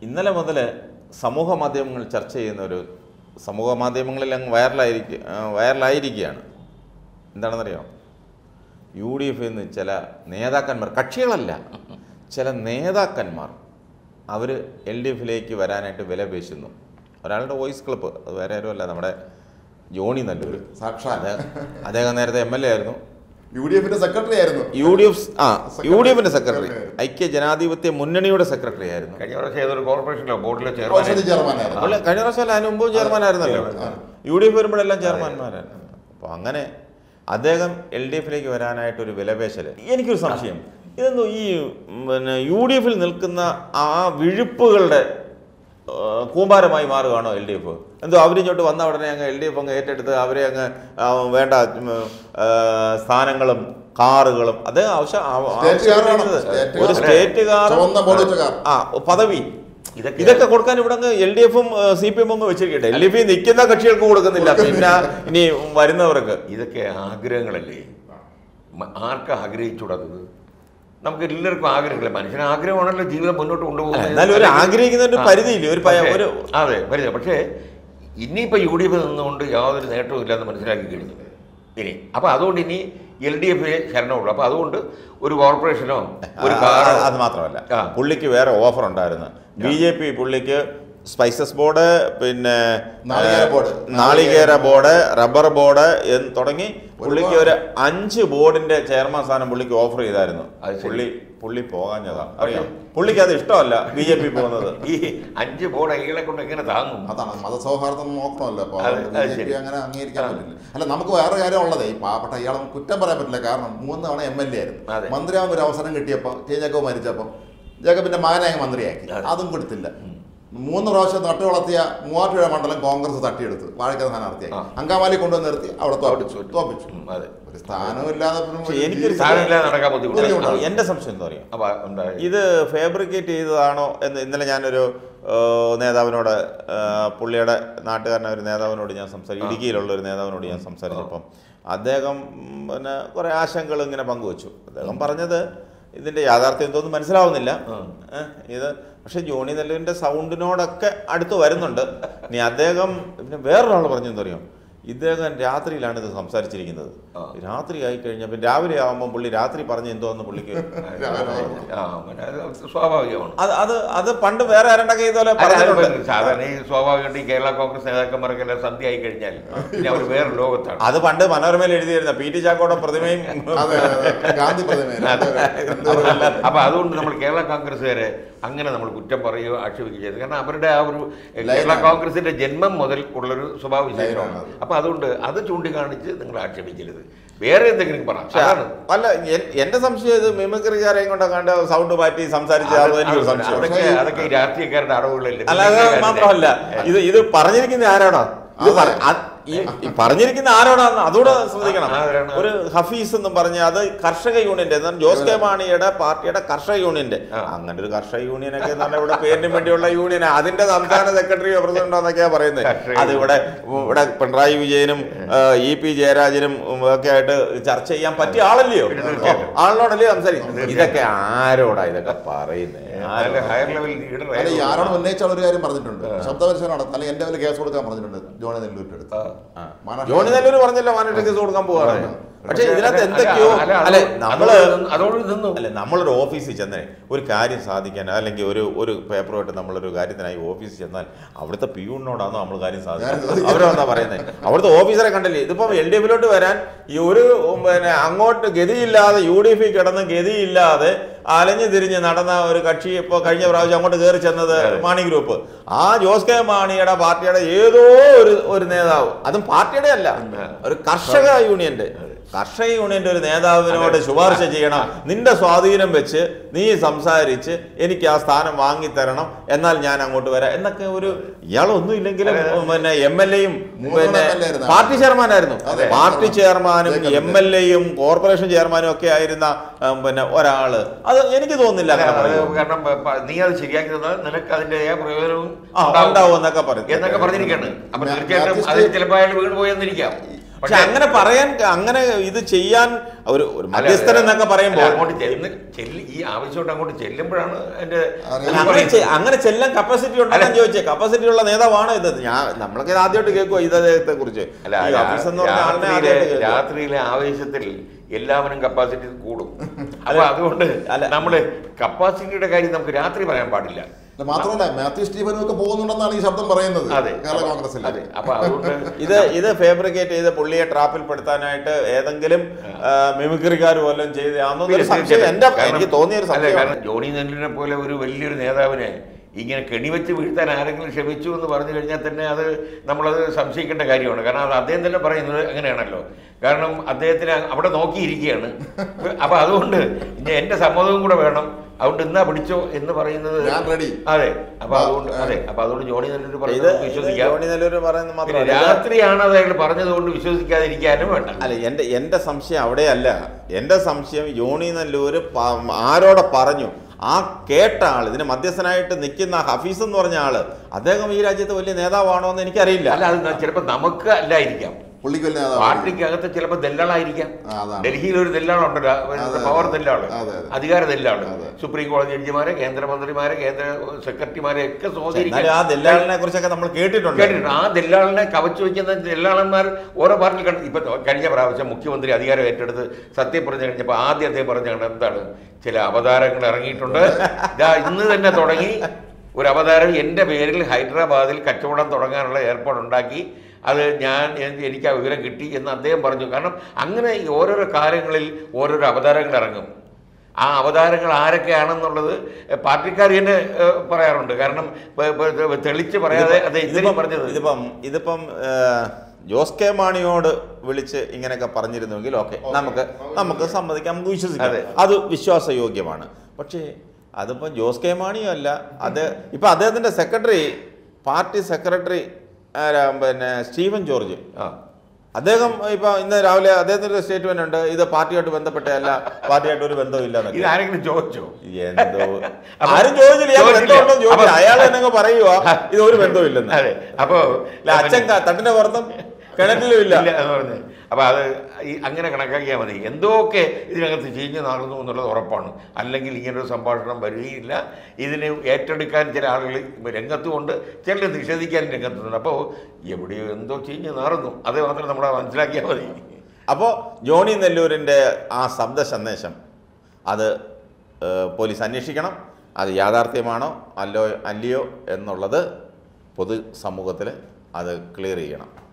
ഇന്നലെ മുതൽ സമൂഹ മാധ്യമങ്ങൾ ചർച്ച ചെയ്യുന്ന ഒരു സമൂഹ മാധ്യമങ്ങളിൽ അങ്ങ് വൈറലായിരിക്കുക വൈറലായിരിക്കുകയാണ് എന്താണെന്നറിയാമോ യു ഡി എഫിൽ നിന്ന് ചില നേതാക്കന്മാർ കക്ഷികളല്ല ചില നേതാക്കന്മാർ അവർ എൽ ഡി എഫിലേക്ക് വരാനായിട്ട് വില പേശുന്നു ഒരാളുടെ വോയിസ് ക്ലിപ്പ് അത് വേറെ ആരുമല്ല നമ്മുടെ ജോണി നല്ലൂർ സാക്ഷാൽ അദ്ദേഹം അദ്ദേഹം നേരത്തെ എം എൽ എ ആയിരുന്നു യു ഡി എഫിന്റെ സെക്രട്ടറി ആയിരുന്നു യു ഡി എഫ് ആ യു ഡി എഫിന്റെ സെക്രട്ടറി ഐക്യ ജനാധിപത്യ മുന്നണിയുടെ സെക്രട്ടറി ആയിരുന്നു കഴിഞ്ഞ പ്രാവശ്യം ഏതൊരു കോർപ്പറേഷനിലോ ബോർഡിലെ ഔഷധി ചെയർമാൻ ചെയർമാനായിരുന്നു അപ്പോൾ കഴിഞ്ഞ പ്രാവശ്യം അതിന് മുമ്പ് ചെയർമാനായിരുന്നല്ലോ യു ഡി എഫ് വരുമ്പോഴെല്ലാം ചെയർമാൻമാരായിരുന്നു അപ്പോൾ അങ്ങനെ അദ്ദേഹം എൽ ഡി എഫിലേക്ക് വരാനായിട്ട് ഒരു വിലപേശൽ എനിക്കൊരു സംശയം ഇതെന്തോ ഈ ഉം, പിന്നെ യു ഡി എഫിൽ നിൽക്കുന്ന ആ വിഴുപ്പുകളുടെ ആ, കൂമ്പാരമായി മാറുകയാണോ എൽ ഡി എഫ് എന്തോ അവരിങ്ങോട്ട് വന്ന ഉടനെ അങ്ങ് എൽ ഡി എഫ് അങ്ങ് ഏറ്റെടുത്ത് അവരെ അങ്ങ് ആ, വേണ്ട ഉം, ആ, സ്ഥാനങ്ങളും കാറുകളും അത് ആവശ്യം ആ- സ്റ്റേറ്റ് കാർ വേണം. ആവശ്യപ്പെടുന്നത് സ്റ്റേറ്റ് ഒരു കാർ. സ്റ്റേറ്റ് കാർ ചുവന്ന ബോർഡ് വെച്ച കാർ. ആ പദവി ഇതൊക്കെ- ഇതൊക്കെ കൊടുക്കാൻ ഇവിടെ എൽ ഡി എഫും സി പി എമ്മും വെച്ചിരിക്കട്ടെ എൽ ഡി എഫ് നിൽക്കുന്ന കക്ഷികൾക്ക് കൊടുക്കുന്നില്ല പിന്നെ ഇനി വരുന്നവർക്ക് ഇതൊക്കെ ആഗ്രഹങ്ങളല്ലേ മ- ആർക്കാ ആഗ്രഹിച്ചുകൂടാത്തത് നമുക്ക് എല്ലാവർക്കും ആഗ്രഹമില്ല മനുഷ്യന് ആഗ്രഹമാണല്ലോ ജീവിതം മുന്നോട്ട് അല്ല, കൊണ്ടുപോകുന്നത് എന്നാലും ഒരു ആഗ്രഹിക്കുന്നതിന് ഒരു പരിധിയില്ലേ ഒരു പ- പക്ഷേ- ഒരു അതെ പരിധി പക്ഷേ ഇനിയിപ്പോൾ യു ഡി എഫ് നിന്നുകൊണ്ട് യാതൊരു നേട്ടവും ഇല്ലാന്ന് മനസ്സിലാക്കി കഴിഞ്ഞു ഇനി അപ്പോൾ അതുകൊണ്ട് ഇനി എൽ ഡി എഫിലെ ശരണമുള്ളൂ അപ്പോൾ അതുകൊണ്ട് ഒരു കോർപ്പറേഷനോ ഒരു ആ, കാറോ അത് മാത്രമല്ല ആ. പുള്ളിക്ക് വേറെ ഓഫർ ഉണ്ടായിരുന്നു ബി ജെ പി പുള്ളിക്ക് സ്പൈസസ് ബോർഡ് പിന്നെ നാളികേര ഏ, ബോർഡ്. നാളികേര ബോർഡ് റബ്ബർ ബോർഡ് എന്ന് തുടങ്ങി പുള്ളിക്ക് ഒരു അഞ്ച് ബോർഡിന്റെ ചെയർമാൻ സ്ഥാനം പുള്ളിക്ക് ഓഫർ ചെയ്തായിരുന്നു അത് ശരി. പുള്ളി പുള്ളി പോകാഞ്ഞതാ അറിയാം പുള്ളിക്ക് അത് ഇഷ്ടമല്ല ബി ജെ പി പോകുന്നത് ഈ അഞ്ച് ബോർഡ് അയ്കളെ കൊണ്ട് എങ്ങനെ താങ്ങും അതാണ് മതസൗഹാർദ്ദം നോക്കണമല്ലോ അപ്പോൾ അതെ, ബി അത് ജെ ശരി. പി അങ്ങനെ അംഗീകരിക്കാൻ പറ്റില്ല അല്ല നമുക്ക് വേറെ കാര്യം ഉള്ളത് ഈ പാവപ്പെട്ട ഇയാളെ കുറ്റം പറയാൻ പറ്റില്ല കാരണം മൂന്ന് തവണ എം എൽ എ ആയിരുന്നു അതെ. മന്ത്രിയാകുമ്പോൾ ഒരു അവസരം കിട്ടിയപ്പോൾ ടി ജേക്കബ് മരിച്ചപ്പോൾ ജേക്കബിന്റെ മകനെ അങ്ങ് മന്ത്രിയാക്കി അതെ. അതും കൊടുത്തില്ല മൂന്ന് പ്രാവശ്യം നട്ടു വളർത്തിയ മൂവാറ്റുപുഴ മണ്ഡലം കോൺഗ്രസ് തട്ടിയെടുത്തു വാഴക്കര സ്ഥാനാർത്ഥിയായി ആ. അങ്കമാലി കൊണ്ടുവന്ന് നിർത്തി അവിടെ തോപ്പിച്ചു തോപ്പിച്ചു. തോപ്പിച്ചു ഉം, അതെ. ഒരു സ്ഥാനമില്ലാതെ പിന്നെ പക്ഷേ എനിക്കൊരു സ്ഥാനമില്ലാതെ നടക്കാൻ ബുദ്ധിമുട്ടാണ് ബുദ്ധിമുട്ടാണ്. എന്റെ സംശയം എന്താ അറിയാം അപ്പോൾ ഉണ്ടായി ഇത് ഫാബ്രിക്കേറ്റ് ചെയ്തതാണോ എന്ന് ഇന്നലെ ഞാനൊരു ആ, നേതാവിനോട് ആ, പുള്ളിയുടെ നാട്ടുകാരനായ ഒരു നേതാവിനോട് ഞാൻ സംസാരിച്ചു ഇടുക്കിയിലുള്ള ഒരു നേതാവിനോട് ഞാൻ സംസാരിച്ചപ്പം അദ്ദേഹം ഉം, പിന്നെ കുറേ ആശങ്കകൾ ഇങ്ങനെ പങ്കുവച്ചു അദ്ദേഹം പറഞ്ഞത് ഇതിൻ്റെ യാഥാർത്ഥ്യം എന്തോന്നും മനസ്സിലാവുന്നില്ല ഏ, ഇത് പക്ഷേ ജോണി നെല്ലുവിൻ്റെ സൗണ്ടിനോടൊക്കെ അടുത്ത് വരുന്നുണ്ട് ഇനി അദ്ദേഹം പിന്നെ വേറൊരാൾ പറഞ്ഞു എന്തറിയോ ഇദ്ദേഹം രാത്രിയിലാണ് ഇത് സംസാരിച്ചിരിക്കുന്നത് ആ. രാത്രി ആയി കഴിഞ്ഞാൽ പിന്നെ രാവിലെ ആകുമ്പോൾ പുള്ളി രാത്രി പറഞ്ഞ് എന്തോന്ന് പുള്ളിക്ക് ആ പിന്നെ അത് സ്വാഭാവികമാണ് അത് അത് അത് പണ്ട് വേറെ ആരണ്ടൊക്കെ ഇതുപോലെ അല്ല, അത് പറഞ്ഞിട്ടുണ്ട് സാധാരണ ഈ സ്വാഭാവികമായിട്ട് ഈ കേരള കോൺഗ്രസ് നേതാക്കന്മാർക്കെല്ലാം സന്ധ്യ ആയി കഴിഞ്ഞാൽ പിന്നെ അവർ വേറെ ലോകത്താണ് അത് പണ്ട് മനോരമയിൽ എഴുതിയിരുന്ന പി ടി ചാക്കോടെ പ്രതിമയും അതെ അതെ, അതെ. ഗാന്ധി പ്രതിമ അപ്പൊ അതുകൊണ്ട് നമ്മൾ കേരള കോൺഗ്രസ്സുകാരെ അങ്ങനെ നമ്മൾ കുറ്റം പറയുകയോ ആക്ഷേപിക്കുകയോ ചെയ്തു കാരണം അവരുടെ ആ ഒരു കേരള ലൈനാണ്. കോൺഗ്രസിന്റെ ജന്മം മുതൽ ഉള്ളൊരു സ്വഭാവ വിശേഷമാണ് ലൈനാണ് അത്. അപ്പൊ അതുകൊണ്ട് അത് ചൂണ്ടിക്കാണിച്ച് നിങ്ങൾ ആക്ഷേപിക്കരുത് വേറെ എന്തെങ്കിലും പറ അതാണ് അല്ല എൻ- എന്റെ സംശയം ഇത് മിമിക്രിക്കാരെയും കൊണ്ട് കണ്ട് സൗണ്ട് മാറ്റി സംസാരിച്ച അത് എനിക്കൊരു സംശയം അതൊക്കെ അതൊക്കെ ഈ രാഷ്ട്രീയക്കാരുടെ അടവുകളല്ലേ അല്ലാതെ മാത്രമല്ല ഇത് ഇത് പറഞ്ഞിരിക്കുന്ന ആരാണോ ഇത് പറ- അത് ഈ ഈ പറഞ്ഞിരിക്കുന്ന ആരോടാന്ന് അതുകൂടെ ശ്രദ്ധിക്കണം ആരാണ്? ഒരു ഹഫീസ് എന്നും പറഞ്ഞ അത് കർഷക യൂണിയന്റെ എന്നാൽ ജോസ് കെ മാണിയുടെ പാർട്ടിയുടെ കർഷക യൂണിയന്റെ ആ. അങ്ങനെ ഒരു കർഷക യൂണിയനൊക്കെ എന്ന് പറഞ്ഞാൽ ഇവിടെ പേരിന് വേണ്ടിയുള്ള യൂണിയൻ അതിന്റെ സംസ്ഥാന സെക്രട്ടറിയോ പ്രസിഡന്റോ എന്നൊക്കെയാ പറയുന്നത് കർഷക അത് ഇവിടെ ഇവിടെ പിണറായി വിജയനും ആ, ഇ പി ജയരാജനും ഉം, ഒക്കെ ആയിട്ട് ചർച്ച ചെയ്യാൻ പറ്റിയ ആളല്ലയോ പിന്നെ ഓ, തീർച്ചയായിട്ടും. ആളിനോടല്ലേ സംസാരിക്കും ഇതൊക്കെ ആരോടാ ഇതൊക്കെ പറയുന്നത് നല്ല ഹയർ ലെവൽ ലീഡർ അല്ല ഈ ആരോട് ഉന്നയിച്ച ഒരു കാര്യം പറഞ്ഞിട്ടുണ്ട് ശബ്ദപരിശോധന നടത്താൻ അല്ലെങ്കിൽ എന്റെ മേലെ കേസ് കൊടുക്കാൻ പറഞ്ഞിട്ടുണ്ട് ജോണി നെല്ലൂരിന്റെ അടുത്ത് മാനഹാനി- ജോണി നെല്ലൂർ പറഞ്ഞല്ലോ മാനേജ് കേസ് കൊടുക്കാൻ പോകാറ് പക്ഷെ ഇതിനകത്ത് എന്തൊക്കെയോ അല്ല, അല്ലെ അതോട് നമ്മള് നിന്ന്- അതോട് നിന്നു അല്ലെ നമ്മളൊരു ഓഫീസിൽ ചെന്നേ ഒരു കാര്യം സാധിക്കാൻ അല്ലെങ്കിൽ ഒരു ഒരു പേപ്പറുമായിട്ട് നമ്മളൊരു കാര്യത്തിനായി ഓഫീസിൽ ചെന്നാൽ അവിടുത്തെ പിയൂണിനോടാണോ നമ്മൾ കാര്യം സാധിക്കുന്നത് അവരെന്താ പറയുന്നത് അവിടുത്തെ ഓഫീസറെ കണ്ടില്ലേ ഇതിപ്പം എൽ ഡി എഫിലോട്ട് വരാൻ ഈ ഒരു ഉം, പിന്നെ അങ്ങോട്ട് ഗതിയില്ലാതെ യു ഡി എഫിൽ കിടന്ന് ഗതിയില്ലാതെ അലഞ്ഞു തിരിഞ്ഞ് നടന്ന ഒരു കക്ഷി ഇപ്പോൾ കഴിഞ്ഞ പ്രാവശ്യം അങ്ങോട്ട് കയറി ചെന്നത് മാണി ഗ്രൂപ്പ് ആ ജോസ് കെ മാണിയുടെ പാർട്ടിയുടെ ഏതോ ഒരു ഒരു നേതാവ് അതും പാർട്ടിയുടെ അല്ല ഒരു കർഷക യൂണിയന്റെ കർഷക യൂണിയന്റെ ഒരു നേതാവിനോട് ശുപാർശ ചെയ്യണം നിന്റെ സ്വാധീനം വെച്ച് നീ സംസാരിച്ച് എനിക്ക് ആ സ്ഥാനം വാങ്ങിത്തരണം എന്നാൽ ഞാൻ അങ്ങോട്ട് വരാം എന്നൊക്കെ ഒരു ഇയാളൊന്നും ഇല്ലെങ്കിലും പിന്നെ എം എൽ എയും മൂന്ന് പിന്നെ MLA ആയിരുന്നു. പാർട്ടി ചെയർമാനായിരുന്നു അതെ. പാർട്ടി ചെയർമാനും ജേക്കബ് എം എൽ എയും കോർപ്പറേഷൻ ചെയർമാനും ഒക്കെ ആയിരുന്ന ഉം, പിന്നെ ഒരാള് അത് എനിക്ക് തോന്നുന്നില്ല അങ്ങനെ അത് പറയും കാരണം പ- പ- നീ അത് ശരിയാക്കി തന്നാൽ നിനക്ക് അതിൻ്റെതായ പ്രയോജനവും ആ ഉണ്ടാവും ഉണ്ടാവും എന്നൊക്കെ പറയും എന്നൊക്കെ പറഞ്ഞിരിക്കുകയാണ് അപ്പൊ മാ- തീർച്ചയായിട്ടും മാത്യു അത് സ്റ്റേ- ചിലപ്പോൾ അയാൾ വീണ് പോയെന്നിരിക്കാം പക്ഷെ അങ്ങനെ പറയാൻ അങ്ങനെ ഇത് ചെയ്യാൻ ഒരു ഒരു മധ്യസ്ഥൻ എന്നൊക്കെ പറയുമ്പോൾ അങ്ങോട്ട് ചെല്ലുന്ന ചെല്ലി ഈ ആവശ്യമായിട്ട് അങ്ങോട്ട് ചെല്ലുമ്പോഴാണ് എന്റെ അറിയാം. അങ്ങനെ ചെ- അങ്ങനെ ചെല്ലാൻ കപ്പാസിറ്റി ഉണ്ടെന്ന് ചോദിച്ചേ കപ്പാസിറ്റി ഉള്ള നേതാവാണ് ഇത് ഞാൻ നമ്മളൊക്കെ ഇത് ആദ്യമായിട്ട് കേൾക്കുമോ ഇദ്ദേഹത്തെ കുറിച്ച് അല്ല ഈ ഓഫീസ് എന്ന് പറഞ്ഞ ആളിനെ രാത്രിയിലെ ആദ്യമായിട്ട് കേൾക്കുവാ. രാത്രിയിലെ ആവേശത്തിൽ എല്ലാവരും കപ്പാസിറ്റി കൂടും അപ്പൊ അതുകൊണ്ട് അല്ല. നമ്മള് കപ്പാസിറ്റിയുടെ കാര്യം നമുക്ക് രാത്രി പറയാൻ പാടില്ല അല്ല, മാത്രമല്ല മാത്യു സ്റ്റീഫനും ഒക്കെ പോകുന്നുണ്ടെന്നാണ് ഈ ശബ്ദം പറയുന്നത് അതെ കേരള കോൺഗ്രസിൽ അതെ അപ്പൊ അതുകൊണ്ട് ഇത് ഇത് ഫേബ്രിക്കേറ്റ് ചെയ്ത് പുള്ളിയെ ട്രാപ്പിൽ പെടുത്താനായിട്ട് ഏതെങ്കിലും മിമിക്രിക്കാർ വല്ലതും ചെയ്താന്നൊരു സംശയം എന്റെ എനിക്ക് തോന്നിയ ഒരു അല്ല സംശയം കാരണം ജോണി നെല്ലിനെ പോലെ ഒരു വലിയൊരു നേതാവിനെ ഇങ്ങനെ കെണിവെച്ച് വീഴ്ത്താൻ ആരെങ്കിലും ശ്രമിച്ചു എന്ന് പറഞ്ഞു കഴിഞ്ഞാൽ തന്നെ അത് നമ്മളത് സംശയിക്കേണ്ട കാര്യമാണ് കാരണം അത് അദ്ദേഹം തന്നെ പറയുന്നത് അങ്ങനെയാണല്ലോ കാരണം അദ്ദേഹത്തിന് അവിടെ നോക്കിയിരിക്കുകയാണ് അപ്പൊ അതുകൊണ്ട് ഇനി എന്റെ സമ്മതവും കൂടെ വേണം അതുകൊണ്ട് എന്നാ പിടിച്ചോ എന്ന് പറയുന്നത് ഞാൻ ready. അതെ അപ്പൊ ആ, അതുകൊണ്ട് ആ. അതെ അപ്പൊ അതുകൊണ്ട് ജോണി നെല്ലൂർ ഇത് പറയുന്നത് നമുക്ക് വിശ്വസിക്കാം ജോണി നെല്ലൂർ പറയുന്നത് പിന്നെ മാത്രമല്ല ഇത് രാത്രിയാണ് അത് അയാൾ പറഞ്ഞതുകൊണ്ട് വിശ്വസിക്കാതിരിക്കാനും വേണ്ട അല്ല എൻ്റെ എൻ്റെ സംശയം അവിടെയല്ല എൻ്റെ സംശയം യോണി നല്ലൂർ പ- ആരോടെ പറഞ്ഞു ആ കേട്ട ആൾ ഇതിന് മധ്യസ്ഥനായിട്ട് നിൽക്കുന്ന ഹഫീസ് എന്ന് പറഞ്ഞ ആള് അദ്ദേഹം ഈ രാജ്യത്ത് വലിയ നേതാവാണോ എന്ന് എനിക്കറിയില്ല അല്ല അത് ചിലപ്പോൾ നമുക്ക് അല്ലായിരിക്കാം പുള്ളിക്ക് വലിയ നേതാവ് പാർട്ടിക്കകത്ത് ചിലപ്പോൾ ദല്ലാളായിരിക്കാം ആ, അതാണ്. ഡൽഹിയിൽ ഒരു ദല്ലാളുണ്ടല്ലോ അതെ, പവർ അതെ. ദല്ലാള് അതെ, അതെ. അധികാര ദല്ലാള് അതെ. സുപ്രീം കോടതി ജഡ്ജിമാരെ കേന്ദ്രമന്ത്രിമാരെ കേന്ദ്ര സെക്രട്ടറിമാരെ ഒക്കെ എന്നാലും സ്വാധീനിക്കാൻ ആ ദല്ലാളിനെ കുറിച്ചൊക്കെ നമ്മൾ കേട്ടിട്ടുണ്ട് കേട്ടിട്ടുണ്ട് ആ ദല്ലാളിനെ കവച്ചു വെക്കുന്ന ദല്ലാളന്മാർ ഓരോ പാർട്ടിയിൽ കണ്ട് ഇപ്പൊ കഴിഞ്ഞ പ്രാവശ്യം മുഖ്യമന്ത്രി അധികാരം ഏറ്റെടുത്ത് സത്യപ്രതിജ്ഞ കഴിഞ്ഞപ്പോൾ ആദ്യം അദ്ദേഹം പറഞ്ഞാണ് എന്താണ് ചില അവതാരങ്ങൾ ഇറങ്ങിയിട്ടുണ്ട് ഇതാ ഇന്ന് തന്നെ തുടങ്ങി ഒരു അവതാരം എൻ്റെ പേരിൽ ഹൈദരാബാദിൽ കച്ചവടം തുടങ്ങാനുള്ള ഏർപ്പാടുണ്ടാക്കി അത് ഞാൻ എ- എനിക്ക് ആ വിവരം കിട്ടി എന്ന് അദ്ദേഹം പറഞ്ഞു കാരണം അങ്ങനെ ഈ ഓരോരോ കാലങ്ങളിൽ ഓരോരോ അവതാരങ്ങൾ ഇറങ്ങും ആ അവതാരങ്ങൾ ആരൊക്കെയാണെന്നുള്ളത് പാർട്ടിക്കാർ തന്നെ ഏഹ്, പറയാറുണ്ട് കാരണം പ- പ- തെളിച്ച് പറയാതെ അത് ഇന്നലെ ഇതിപ്പം പറഞ്ഞത് ഇതിപ്പം ഇതിപ്പം ഏഹ്, ജോസ് കെ മാണിയോട് വിളിച്ച് ഇങ്ങനെയൊക്കെ പറഞ്ഞിരുന്നുവെങ്കിൽ ഓക്കെ നമുക്ക് നമുക്ക് സമ്മതിക്കാം നമുക്ക് വിശ്വസിക്കാം അതെ. അത് വിശ്വാസയോഗ്യമാണ് പക്ഷേ അതിപ്പം ജോസ് കെ മാണിയും അല്ല അത് ഇപ്പം അദ്ദേഹത്തിൻ്റെ സെക്രട്ടറി പാർട്ടി സെക്രട്ടറി ആരാ, പിന്നെ സ്റ്റീഫൻ ജോർജ് ആ അദ്ദേഹം ഇപ്പൊ ഇന്ന് രാവിലെ അദ്ദേഹത്തിന്റെ സ്റ്റേറ്റ്മെന്റ് ഉണ്ട് ഇത് പാർട്ടിയായിട്ട് ബന്ധപ്പെട്ടല്ല പാർട്ടിയായിട്ട് ഒരു ബന്ധമില്ല എന്നൊക്കെ. ഇത് ആരെങ്കിലും ചോദിച്ചോ എന്തോ അപ്പൊ ആരും ചോദിച്ചില്ല ഇയാൾ ചോദിച്ചില്ല. ബന്ധമുണ്ടോ ചോദിച്ചില്ല അപ്പൊ- അയാൾ തന്നെ പറയുക ഇത് ഒരു ബന്ധമില്ലെന്ന് അതെ അപ്പോ അല്ല, അച്ഛൻ ക- തട്ടിന്റെ പുറത്തും കിണറ്റിലും ഇല്ല ഇല്ല എന്ന് പറഞ്ഞ് അപ്പൊ അത് ഈ അങ്ങനെ കണക്കാക്കിയാൽ മതി എന്തൊക്കെ ഇതിനകത്ത് ചീഞ്ഞു നാറുന്നു എന്നുള്ളത് ഉറപ്പാണ് അല്ലെങ്കിൽ ഇങ്ങനൊരു സംഭാഷണം വരികയില്ല ഇതിനെ ഏറ്റെടുക്കാൻ ചില ആളുകൾ രംഗത്തുമുണ്ട് ചിലർ നിഷേധിക്കാൻ രംഗത്തുണ്ട് അപ്പോൾ എവിടെയോ എന്തോ ചീഞ്ഞു നാറുന്നു അത് മാത്രം നമ്മൾ മനസ്സിലാക്കിയാൽ മതി അപ്പോൾ ജോണി നെല്ലൂരിൻ്റെ ആ ശബ്ദ സന്ദേശം അത് ഏഹ്, പോലീസ് അന്വേഷിക്കണം അത് യാഥാർത്ഥ്യമാണോ അല്ലോ അല്ലയോ എന്നുള്ളത് പൊതു സമൂഹത്തിൽ അത് ക്ലിയർ ചെയ്യണം